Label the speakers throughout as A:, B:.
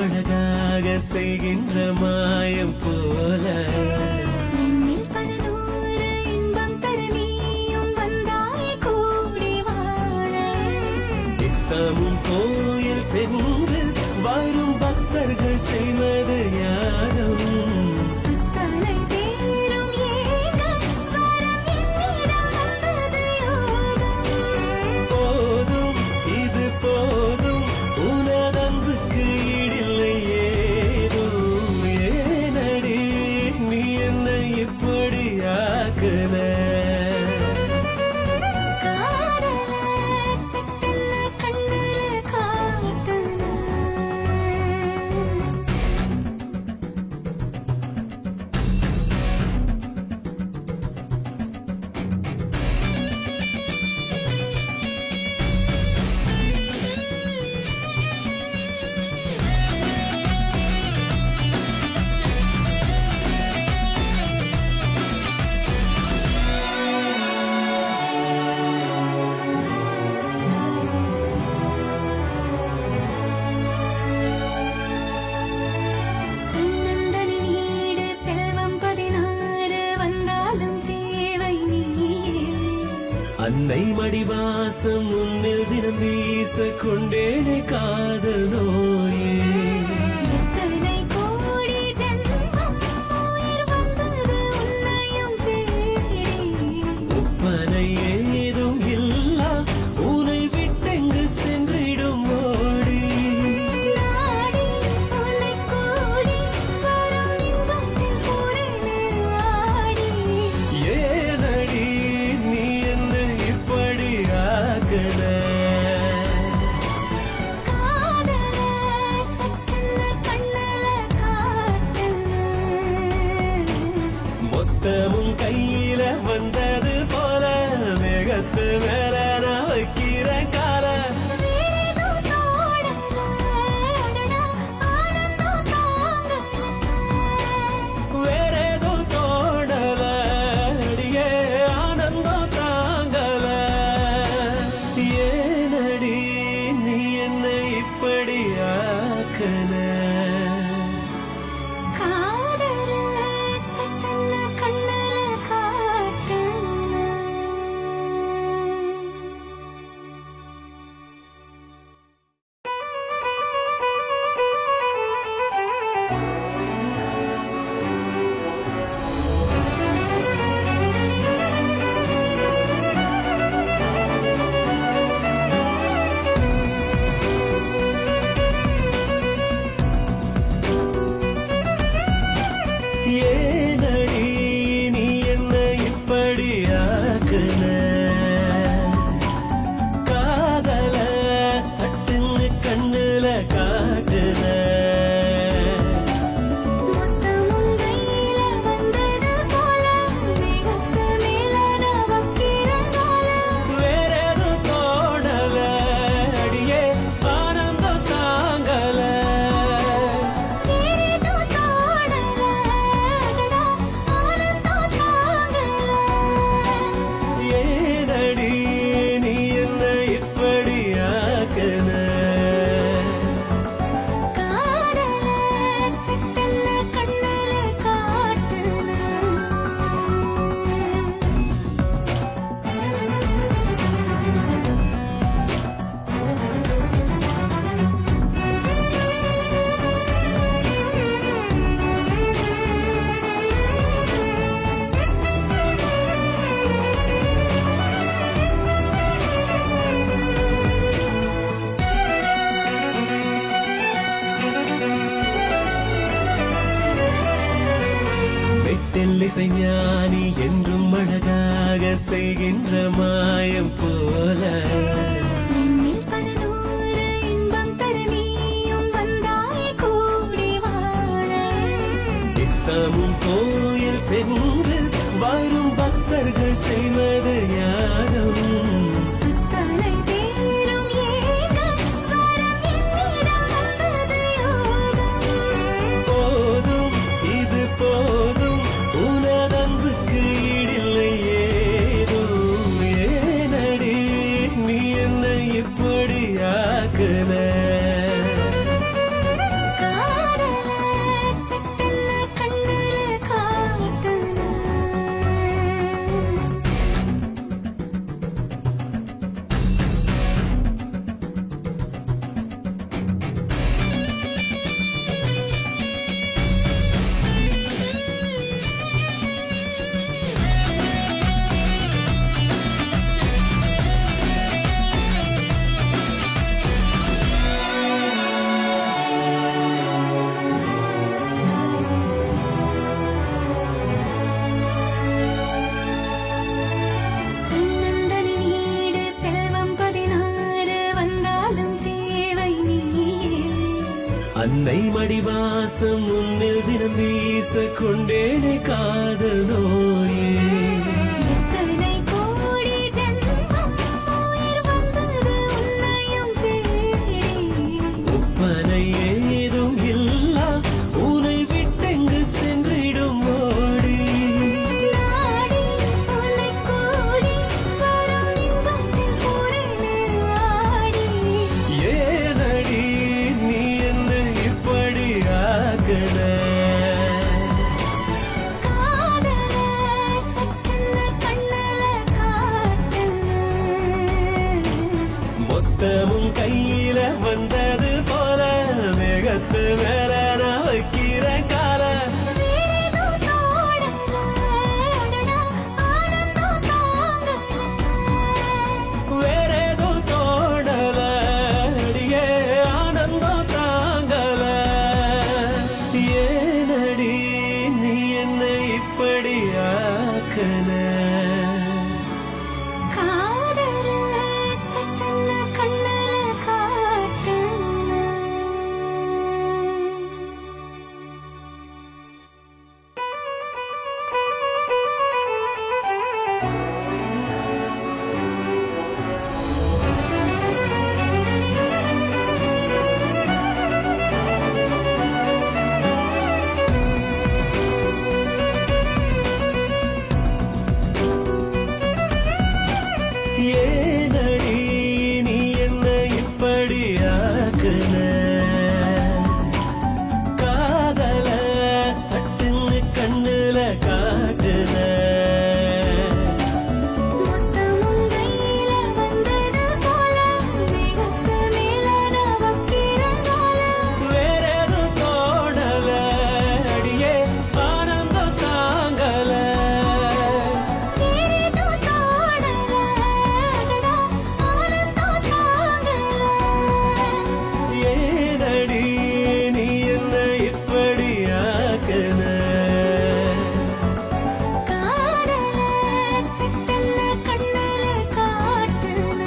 A: அழகாக செய்கின்ற மாயம் போல
B: என்னில் பல நூறு இன்பம் தர நீயும் வந்தாய் கூடி வாழ
A: நித்தமும் கோயில் சென்று வரும் பக்தர்கள் செய்வது யாரும்
B: அத்தனை பேரும் ஏக வரம் என்னிடம் வந்தது யோகம்
A: போதும் இது போதும் உனதன்புக்கு ஈடில்லை ஏதும் ஏனடி நீ என்னை இப்படி ஆக்குன
B: காதல சட்டென கண்ணுல காட்டுன தன்னந்தனி நீடு செல்வம் பதினாறு வந்தாலும் தேவை நீயே
A: அன்னை மடிவாசம் உன்னில் தினம் வீச கொண்டேனே காதல் நோயே
B: எத்தனை கோடி ஜென்மம் உயிர் வந்தது உன்னையும் தேடி
A: ஒப்பனை ஏதும் இல்லா உனை விட்டெங்கு சென்றிடும் ஓடி
B: நாடி உன்னை கூடி வரும் இன்பத்தில் பூரணே ஆடி
A: ஏனடி நீ என்னை இப்படி ஆக்கல
B: காதல சட்டென கண்ணுல காட்டுன
A: மொத்தமும் கையில வந்தது போல வேகத்து மேல நான் வைக்கிற கால
B: வேறேதோ தோடல அடடா ஆனந்தம் தாங்கல
A: வேறேதோ தோடல அடியே ஆனந்தம் தாங்கல ஏனடி நீ என்னை இப்படி ஆக்கன
B: காதல சட்டென கண்ணுல காட்டுன
A: ஏனடி நீ என்னை இப்படி ஆக்குன காதல சட்டுன்னு கண்ணுல காட்டுன
B: மொத்தமும் கையில வந்தது போல மிகத்து மேல நவக்கிற போல
A: வேறேது தோணல அடியே ஆனந்தம் தாங்கல
B: வேறேதோ தோடல அடடா ஆனந்தம் தாங்கல
A: ஏனடி நீ என்னை இப்படி ஆக்குன
B: காதல சட்டென கண்ணுல காட்டுன
A: வெட்டில் இசைஞானி என்றும் அழகாக செய்கின்ற மாயம் போல
B: என்னில் பல நூறு இன்பம் தர நீயும் வந்தாய் கூடி வாழ
A: நித்தமும் கோயில் சென்று வரும் பக்தர்கள் செய்வது யாரும்
B: அத்தனை பேரும் ஏக வரம் என்னிடம் வந்தது யோகம்
A: போதும் இது போதும் உனதன்புக்கு ஈடில்லை ஏதும் ஏனடி நீ வாசம் உன்னில் தினம் வீச கொண்டேனே காதல் நோயே
B: எத்தனை கோடி ஜென்மம் உயிர் வந்தது உன்னையும் தேடி
A: ஒப்பனை ஏதும் இல்லா உனை விட்டெங்கு சென்றிடும் ஓடி
B: நாடி உன்னை கூடி வரும் இன்பத்தில் பூரணே ஆடி
A: ஏனடி நீ என்ன இப்படி ஆகல
B: காதல சட்டன கண்ணல காட்டல
A: மொத்தமும் கையில வந்தது போல வேகத்து மேல நான் வைக்கிற கால
B: வேறேதோ தோடல அடடா ஆனந்தம் தாங்கல
A: வேறேதோ தோணல அடியே ஆனந்தம் தாங்கல ஏனடி நீ என்னை இப்படி ஆக்கல
B: காதல சட்டன கண்ணல காட்டல
A: ஏனடி நீ என்ன இப்படி ஆக்குன காதல சட்டுன்னு கண்ணுல காட்டுன
B: மொத்தமும் கையில வந்தது போல மேகத்து மேல நவக்கிற போல
A: வேறேது தோணல அடியே ஆனந்தம் தாங்கல
B: வேறேதோ தோடல அடடா ஆனந்தம் தாங்கல
A: ஏனடி நீ என்ன இப்படி ஆக்குன
B: காதல சட்டன கண்ணல காட்டல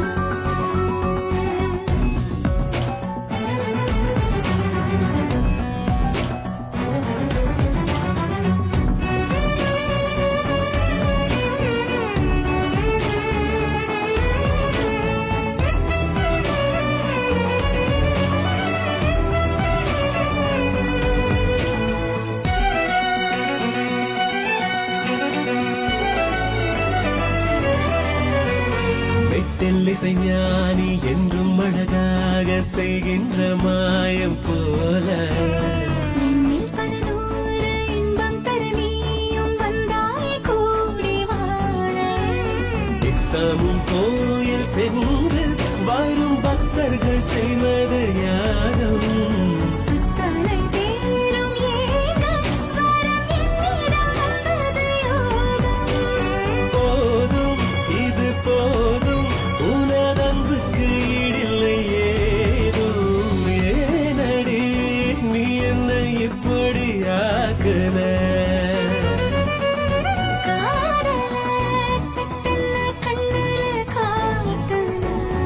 A: வெட்டில் இசைஞானி என்றும் அழகாக செய்கின்ற மாயம் போல
B: என்னில் பல நூறு இன்பம் தர நீயும் வந்தாய் கூடி வாழ
A: நித்தமும் கோயில் சென்று வரும் பக்தர்கள் செய்வது யாரும்
B: அத்தனை பேரும் ஏக வரம் என்னிடம் வந்தது யோகம்
A: போதும் இது போதும் உனதன்புக்கு ஈடில்லை ஏதும் ஏனடி நீ என்னை இப்படி ஆக்குன
B: காதல சட்டன கண்ணல காட்டல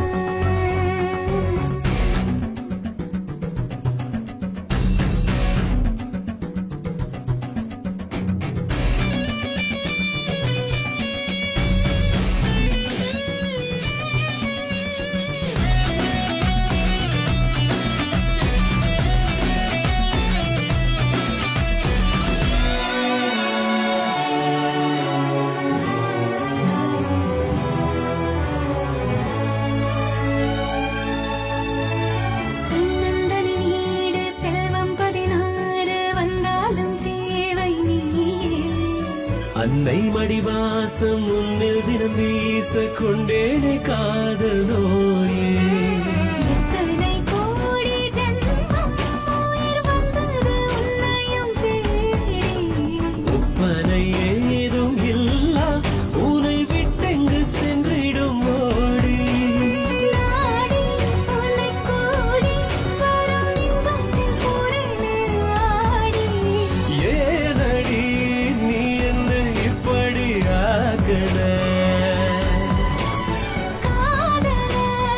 B: தன்னந்தனி நீடு செல்வம் பதினாறு வந்தாலும் தேவை நீயே
A: அன்னை மடிவாசம் உன்னில் தினம் வீச கொண்டேனே காதல் நோயே
B: எத்தனை கோடி ஜென்மம் உயிர் வந்தது உன்னையும் தேடி
A: ஒப்பனை ஏதும் இல்லா உனை விட்டெங்கு சென்றிடும் ஓடி
B: நாடி உன்னை கூடி வரும் இன்பத்தில் பூரணே ஆடி
A: ஏனடி நீ என்ன இப்படி ஆகல
B: காதல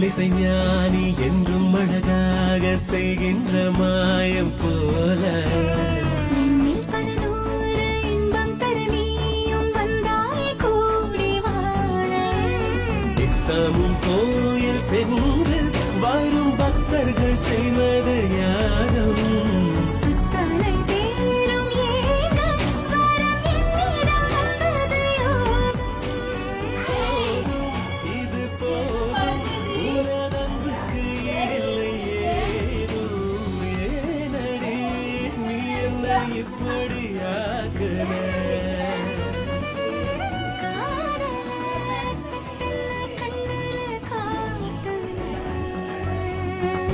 A: இசைஞானி என்றும் அழகாக செய்கின்ற மாயம் போல
B: என்னில் பல நூறு இன்பம் தர நீயும் வந்தாய் கூடி வாழ
A: நித்தமும் கோயில் சென்று வரும் பக்தர்கள் செய்வது யாரும்
B: அத்தனை பேரும் ஏங்க வரம் என்னிடம் வந்தது யோகம்
A: இது போதும் உனதன்புக்கு இல்லை ஏதும் ஏனடி நீ என்னை இப்படி ஆக்குன